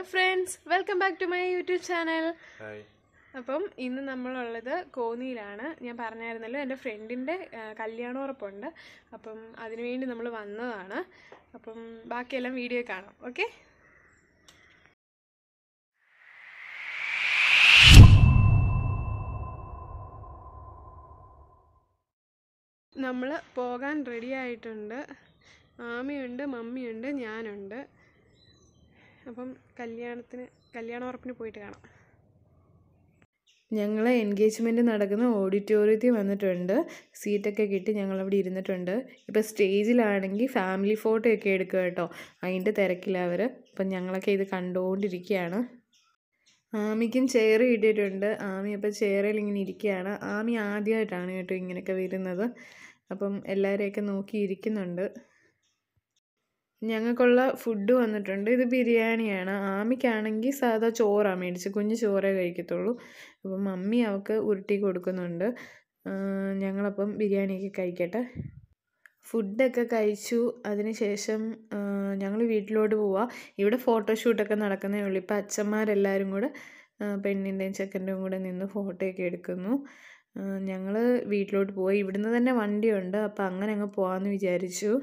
Hello friends welcome back to my YouTube channel hi appam ഇന്ന് നമ്മളുള്ളത് കോന്നിയിലാണ് ഞാൻ പറഞ്ഞായിരുന്നല്ലോ എൻ്റെ ഫ്രണ്ടിൻ്റെ കല്യാണ ഉറപ്പുണ്ട് അപ്പം അതിനുവേണ്ടി നമ്മൾ വന്നതാണ് അപ്പം ബാക്കിയെല്ലാം വീഡിയോ കാണാം ഓക്കെ നമ്മൾ പോകാൻ റെഡി ആയിട്ടുണ്ട് ആമയുണ്ട് മമ്മിയുണ്ട് ഞാനുണ്ട് അപ്പം കല്യാണത്തിന് കല്യാണ ഉറപ്പിന് പോയിട്ട് കാണാം ഞങ്ങൾ എൻഗേജ്മെൻറ്റ് നടക്കുന്ന ഓഡിറ്റോറിയത്തിൽ വന്നിട്ടുണ്ട് സീറ്റൊക്കെ കിട്ടി ഞങ്ങളവിടെ ഇരുന്നിട്ടുണ്ട് ഇപ്പോൾ സ്റ്റേജിലാണെങ്കിൽ ഫാമിലി ഫോട്ടോ ഒക്കെ എടുക്കുക കേട്ടോ അതിൻ്റെ തിരക്കിലവർ അപ്പം ഞങ്ങളൊക്കെ ഇത് കണ്ടുകൊണ്ടിരിക്കുകയാണ് ആമിക്കും ചെയർ കിട്ടിയിട്ടുണ്ട് ആമി അപ്പോൾ ചെയറിൽ ഇങ്ങനെ ഇരിക്കുകയാണ് ആമി ആദ്യമായിട്ടാണ് കേട്ടോ ഇങ്ങനെയൊക്കെ വരുന്നത് അപ്പം എല്ലാവരെയൊക്കെ നോക്കി ഇരിക്കുന്നുണ്ട് ഞങ്ങൾക്കുള്ള ഫുഡ് വന്നിട്ടുണ്ട് ഇത് ബിരിയാണിയാണ് ആമിക്കാണെങ്കിൽ സാധാ ചോറാണ് മേടിച്ച് കുഞ്ഞ് ചോറേ കഴിക്കത്തുള്ളൂ അപ്പം മമ്മി അവൾക്ക് ഉരുട്ടി കൊടുക്കുന്നുണ്ട് ആ, ഞങ്ങളപ്പം ബിരിയാണിയൊക്കെ കഴിക്കട്ടെ ഫുഡൊക്കെ കഴിച്ചു അതിനുശേഷം ഞങ്ങൾ വീട്ടിലോട്ട് പോവാം ഇവിടെ ഫോട്ടോഷൂട്ടൊക്കെ നടക്കുന്നേ ഉള്ളൂ ഇപ്പം അച്ഛന്മാരെല്ലാവരും കൂടെ ആ, പെണ്ണിൻ്റെയും ചെക്കൻ്റെയും കൂടെ നിന്ന് ഫോട്ടോയൊക്കെ എടുക്കുന്നു ഞങ്ങൾ വീട്ടിലോട്ട് പോയി ഇവിടുന്ന് തന്നെ വണ്ടിയുണ്ട് അപ്പം അങ്ങനെ അങ്ങ് പോകാമെന്ന് വിചാരിച്ചു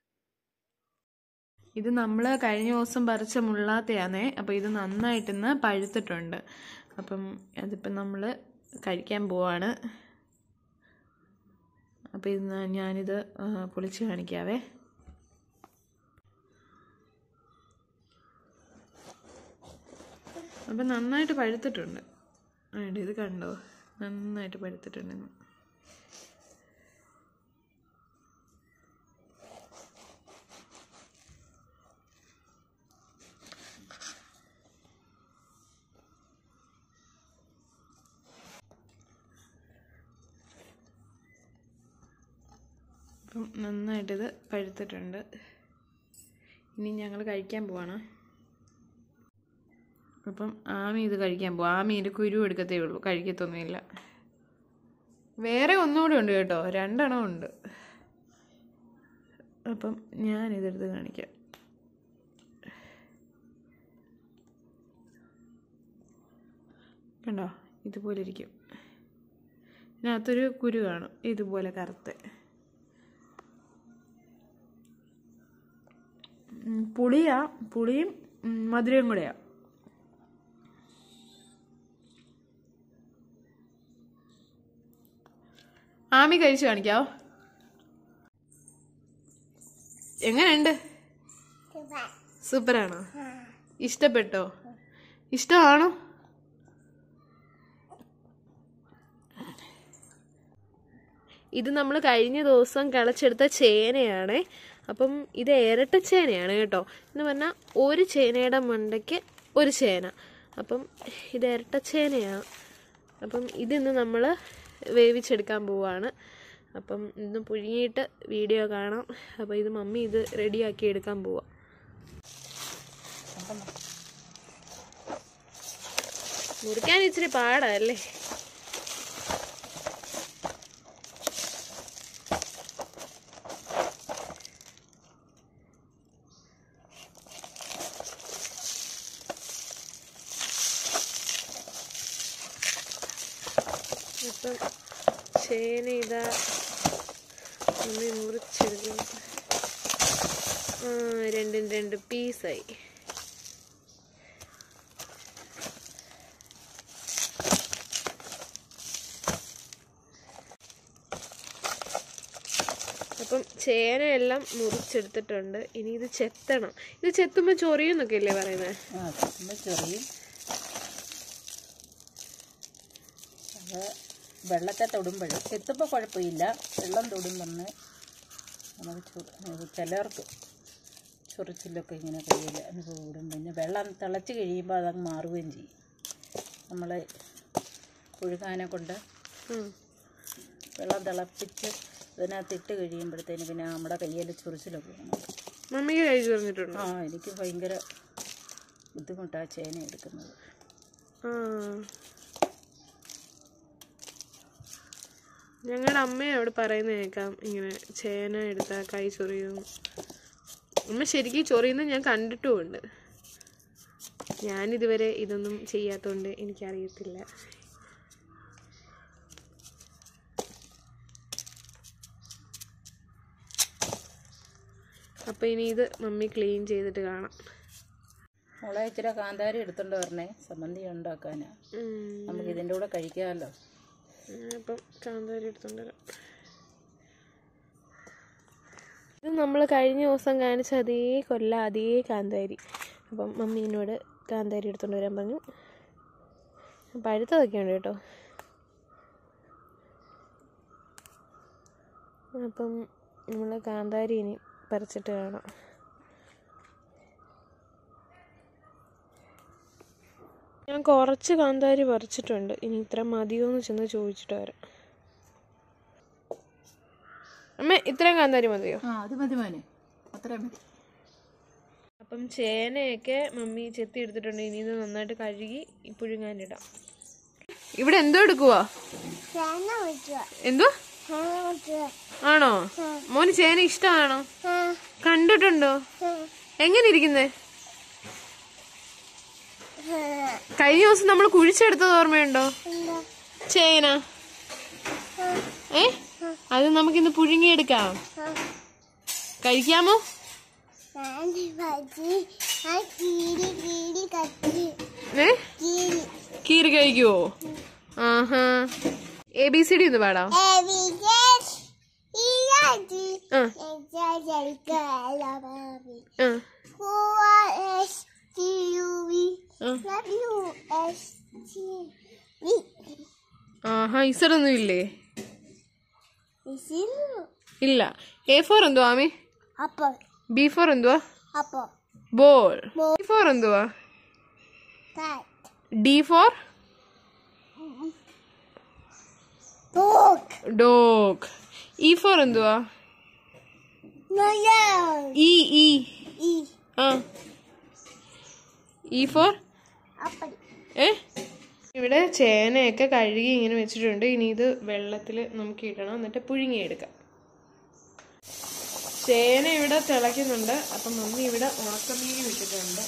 ഇത് നമ്മൾ കഴിഞ്ഞ ദിവസം പറിച്ച മുള്ളാത്തയാണേ അപ്പോൾ ഇത് നന്നായിട്ടിന്ന് പഴുത്തിട്ടുണ്ട് അപ്പം അതിപ്പം നമ്മൾ കഴിക്കാൻ പോവാണ് അപ്പോൾ ഇത് ഞാ- ഞാനിത് ആ, പൊളിച്ച് കാണിക്കാവേ അപ്പം നന്നായിട്ട് പഴുത്തിട്ടുണ്ട് ആണ്ട് ഇത് കണ്ടോ നന്നായിട്ട് പഴുത്തിട്ടുണ്ടെന്ന് അപ്പം നന്നായിട്ടിത് പഴുത്തിട്ടുണ്ട് ഇനി ഞങ്ങൾ കഴിക്കാൻ പോവാണ് അപ്പം ആമി ഇത് കഴിക്കാൻ പോവാം ആമി ഇതിൻ്റെ കുരു എടുക്കത്തേ ഉള്ളൂ കഴിക്കത്തൊന്നുമില്ല വേറെ ഒന്നുകൂടെ ഉണ്ട് കേട്ടോ രണ്ടെണ്ണം ഉണ്ട് അപ്പം ഞാനിതെടുത്ത് കാണിക്കാം കണ്ടോ ഇതുപോലെ ഇരിക്കും ഇതിനകത്തൊരു കുരു കാണും ഇതുപോലെ കറുത്ത് ഉം, പുളിയാ പുളിയും ഉം, മധുരവും കൂടെയാ ആമി കഴിച്ചു കാണിക്കാവോ എങ്ങനെയുണ്ട് സൂപ്പറാണോ ഇഷ്ടപ്പെട്ടോ ഇഷ്ടമാണോ ഇത് നമ്മൾ കഴിഞ്ഞ ദിവസം കിളച്ചെടുത്ത ചേനയാണ് അപ്പം ഇത് ഇരട്ട ചേനയാണ് കേട്ടോ എന്ന് പറഞ്ഞാൽ ഒരു ചേനയുടെ മണ്ടയ്ക്ക് ഒരു ചേന അപ്പം ഇത് ഇരട്ട ചേനയാണ് അപ്പം ഇതിന്ന് നമ്മൾ വേവിച്ചെടുക്കാൻ പോവാണ് അപ്പം ഇന്ന് പുഴുങ്ങിയിട്ട് വീഡിയോ കാണാം അപ്പോൾ ഇത് മമ്മി ഇത് റെഡിയാക്കി എടുക്കാൻ പോവാം മുറിക്കാൻ ഇച്ചിരി പാടല്ലേ അപ്പം ചേന ഇതാ ഒന്ന് മുറിച്ചെടുക്കും ആ രണ്ടും രണ്ട് പീസായി അപ്പം ചേനയെല്ലാം മുറിച്ചെടുത്തിട്ടുണ്ട് ഇനി ഇത് ചെത്തണം ഇത് ചെത്തുമ്പോൾ ചൊറിയെന്നൊക്കെ അല്ലേ പറയുന്നത് ആ ചുറ്റുമ്പോൾ ചെറിയും അത് വെള്ളത്തെ തൊടുമ്പോൾ എത്തുമ്പോൾ കുഴപ്പമില്ല വെള്ളം തൊടുമ്പോൾ നമുക്ക് ചൊ- ചിലർക്ക് ചൊറിച്ചിലൊക്കെ ഇങ്ങനെ കയ്യിൽ അനുഭവപ്പെടും പിന്നെ വെള്ളം തിളച്ച് കഴിയുമ്പോൾ അതങ്ങ് മാറുകയും ചെയ്യും നമ്മൾ പുഴുകാനെ കൊണ്ട് ഉം. വെള്ളം തിളപ്പിച്ച് ഇതിനകത്ത് ഇട്ട് കഴിയുമ്പോഴത്തേന് പിന്നെ നമ്മുടെ കയ്യിൽ ചൊറിച്ചിലൊക്കെ വന്നു മമ്മിക്ക് കഴിച്ചു പറഞ്ഞിട്ടുണ്ടോ ആ എനിക്ക് ഭയങ്കര ബുദ്ധിമുട്ടാണ് ചേന എടുക്കുന്നത് ആ ഞങ്ങളുടെ അമ്മയോട് പറയുന്ന കേൾക്കാം ഇങ്ങനെ ചേന എടുത്താൽ കൈ ചൊറിയും അമ്മ ശരിക്കും ചൊറിയുന്നത് ഞാൻ കണ്ടിട്ടുമുണ്ട് ഞാനിതുവരെ ഇതൊന്നും ചെയ്യാത്തതുകൊണ്ട് എനിക്കറിയത്തില്ല അപ്പോൾ ഇനി ഇത് മമ്മി ക്ലീൻ ചെയ്തിട്ട് കാണാം മോളെ ഇച്ചിരി കാന്താരി എടുത്തോണ്ട് വരണേ സംബന്ധി ഉണ്ടാക്കാനാ നമുക്ക് ഇതിൻ്റെ കൂടെ കഴിക്കാമല്ലോ അപ്പം കാന്താരി എടുത്തോണ്ട് വരാം ഇത് നമ്മൾ കഴിഞ്ഞ ദിവസം കാണിച്ച അതേ കൊല്ല അതേ കാന്താരി അപ്പം മമ്മീനോട് കാന്താരി എടുത്തോണ്ട് വരാൻ പറഞ്ഞു പഴുത്തതൊക്കെ ഉണ്ട് കേട്ടോ അപ്പം നമ്മൾ കാന്താരി ഇനി പറിച്ചിട്ട് കാണാം ഞാൻ കുറച്ച് കാന്താരി പറിച്ചിട്ടുണ്ട് ഇനി ഇത്ര മതിയോ എന്ന് ചെന്ന് ചോദിച്ചിട്ട് വരാം അമ്മ ഇത്രയും കാന്താരി മതിയോ ആ അത് മതി മോനെ അത്രയും മതി അപ്പം ചേനയൊക്കെ മമ്മി ചെത്തി എടുത്തിട്ടുണ്ട് ഇനി ഇത് നന്നായിട്ട് കഴുകി പുഴുങ്ങാനിടാം ഇവിടെ എന്തോ എടുക്കുവാ എന്തോ ആണോ മോന് ചേന ഇഷ്ടമാണോ കണ്ടിട്ടുണ്ടോ എങ്ങനെ ഇരിക്കുന്നേ കഴിഞ്ഞ ദിവസം നമ്മൾ കുഴിച്ചെടുത്തത് ഓർമ്മയുണ്ടോ ചേന ഏ അത് നമുക്കിന്ന് പുഴുങ്ങിയെടുക്കാം കഴിക്കാമോ ഏ കീറി കഴിക്കുവോ ആഹാ എ ബി സി ഡി ഒന്ന് പാടാം ആ ആ ആഹാ ഇസറൊന്നും ഇല്ലേ ഇല്ല എ ഫോർ എന്തുവാ ആമി അപ്പൊ ബി ഫോർ എന്തുവാ അപ്പൊ ബോൾ ഡി ഫോർ എന്തുവാ D for dog E for എന്തുവാ ഇ ഇ ആ ഇ ഫോർ അപ്പടി ഏ ഇവിടെ ചേനയൊക്കെ കഴുകി ഇങ്ങനെ വെച്ചിട്ടുണ്ട് ഇനി ഇത് വെള്ളത്തിൽ നമുക്ക് ഇടണം എന്നിട്ട് പുഴുങ്ങിയെടുക്കാം ചേന ഇവിടെ തിളയ്ക്കുന്നുണ്ട് അപ്പം മമ്മി ഇവിടെ ഉണക്കമീൻ ഇട്ടിട്ടുണ്ട്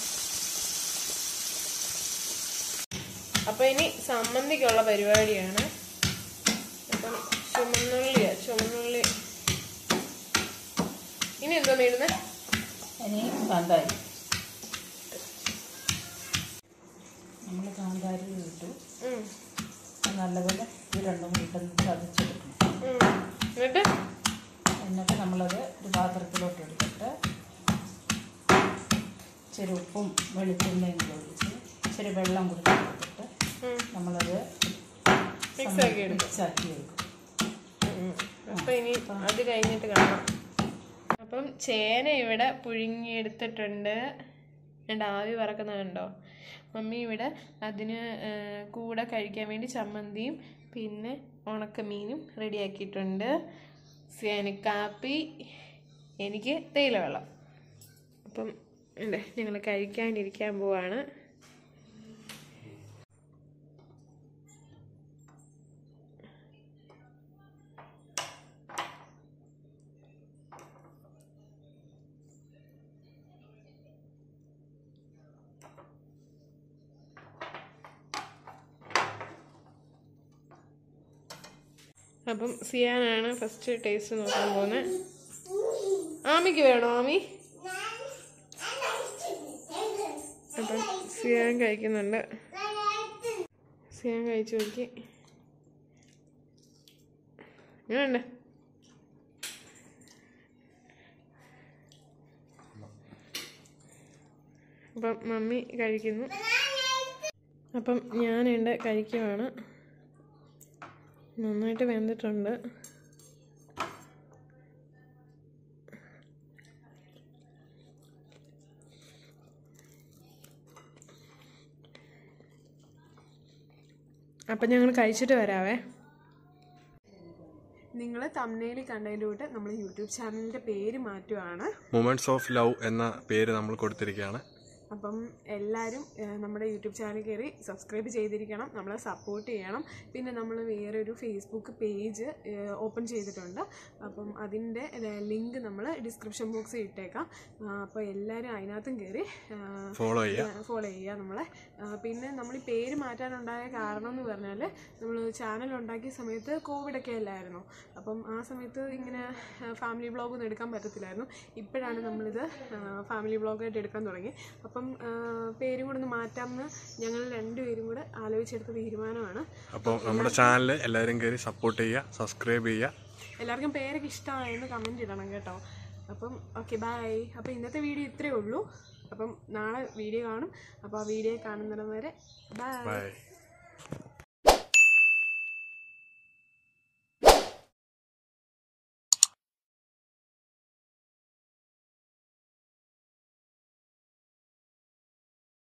അപ്പൊ ഇനി സമ്മന്തിക്കുള്ള പരിപാടിയാണ് അപ്പം ചുമന്നുള്ളിയാ ചുമന്നുള്ളി ഇനി എന്തോ മേടുന്നേ ഇനി കാന്താരി നമ്മൾ കാന്താരി ഇട്ടു അത് നല്ലപോലെ ഇത് രണ്ടും ഇട്ടൊന്ന് ചതച്ചെടുക്കണം എന്നിട്ട് എന്നിട്ട് നമ്മളത് ഒരു പാത്രത്തിലോട്ട് എടുത്തിട്ട് ഇച്ചിരി ഉപ്പും വെളുത്തുള്ളിയും കൂടി ഒഴിച്ച് ഇച്ചിരി വെള്ളം കൂടി കൊടുത്തിട്ട് ഉം. നമ്മളത് മിക്സ് ആക്കി എടുക്കും മിക്സാക്കി എടുക്കും ഉം. അപ്പൊ ഇനി അത് കഴിഞ്ഞിട്ട് കാണാം അപ്പം ചേന ഇവിടെ പുഴുങ്ങിയെടുത്തിട്ടുണ്ട് രണ്ട് ആവി പറക്കുന്ന കണ്ടോ മമ്മി ഇവിടെ അതിന് ആ, കൂടെ കഴിക്കാൻ വേണ്ടി ചമ്മന്തിയും പിന്നെ ഉണക്കമീനും റെഡിയാക്കിയിട്ടുണ്ട് സിയാന് കാപ്പി എനിക്ക് തേയില വെള്ളം അപ്പം ഉണ്ട് ഞങ്ങൾ കഴിക്കാനിരിക്കാൻ പോവാണ് അപ്പം സിയാനാണ് ഫസ്റ്റ് ടേസ്റ്റ് നോക്കാൻ പോകുന്നത് ആമിക്ക് വേണോ ആമി അപ്പം സിയാൻ കഴിക്കുന്നുണ്ട് സിയാൻ കഴിച്ചു നോക്കി ഇങ്ങനെയുണ്ട് അപ്പം മമ്മി കഴിക്കുന്നു അപ്പം ഞാനുണ്ട് കഴിക്കുവാണ് നന്നായിട്ട് വെന്തിട്ടുണ്ട് അപ്പം ഞങ്ങൾ കഴിച്ചിട്ട് വരാവേ നിങ്ങൾ തമ്മിൽ കണ്ടതിലൂടെ നമ്മൾ യൂട്യൂബ് ചാനലിൻ്റെ പേര് മാറ്റുവാണ് മൊമെന്റ്സ് ഓഫ് ലവ് എന്ന പേര് നമ്മൾ കൊടുത്തിരിക്കുകയാണ് അപ്പം എല്ലാവരും ഏഹ്, നമ്മുടെ യൂട്യൂബ് ചാനൽ കയറി സബ്സ്ക്രൈബ് ചെയ്തിരിക്കണം നമ്മളെ സപ്പോർട്ട് ചെയ്യണം പിന്നെ നമ്മൾ വേറൊരു ഫേസ്ബുക്ക് പേജ് ഓപ്പൺ ചെയ്തിട്ടുണ്ട് അപ്പം അതിൻ്റെ ലിങ്ക് നമ്മൾ ഡിസ്ക്രിപ്ഷൻ ബോക്സിൽ ഇട്ടേക്കാം ആ, അപ്പോൾ എല്ലാവരും അതിനകത്തും കയറി ഫോളോ ചെയ്യുക ഫോളോ ചെയ്യുക നമ്മളെ ആ, പിന്നെ നമ്മൾ ഈ പേര് മാറ്റാനുണ്ടായ കാരണം എന്ന് പറഞ്ഞാൽ നമ്മൾ ചാനൽ ഉണ്ടാക്കിയ സമയത്ത് കോവിഡൊക്കെ അല്ലായിരുന്നു അപ്പം ആ സമയത്ത് ഇങ്ങനെ ഫാമിലി വ്ളോഗൊന്നും എടുക്കാൻ പറ്റത്തില്ലായിരുന്നു ഇപ്പോഴാണ് നമ്മളിത് ഫാമിലി വ്ളോഗായിട്ട് എടുക്കാൻ തുടങ്ങി അപ്പം ആ, പേരും കൂടെ ഒന്ന് മാറ്റാമെന്ന് ഞങ്ങൾ രണ്ടുപേരും കൂടെ ആലോചിച്ചെടുത്ത തീരുമാനമാണ് അപ്പോൾ നമ്മുടെ ചാനൽ എല്ലാവരും കയറി സപ്പോർട്ട് ചെയ്യുക സബ്സ്ക്രൈബ് ചെയ്യുക എല്ലാവർക്കും പേരൊക്കെ ഇഷ്ടമായെന്ന് കമൻറ്റ് ഇടണം കേട്ടോ അപ്പം ഓക്കെ ബൈ അപ്പോൾ ഇന്നത്തെ വീഡിയോ ഇത്രയേ ഉള്ളൂ അപ്പം നാളെ വീഡിയോ കാണും അപ്പോൾ ആ വീഡിയോ കാണുന്നിടം വരെ ബൈ ബൈ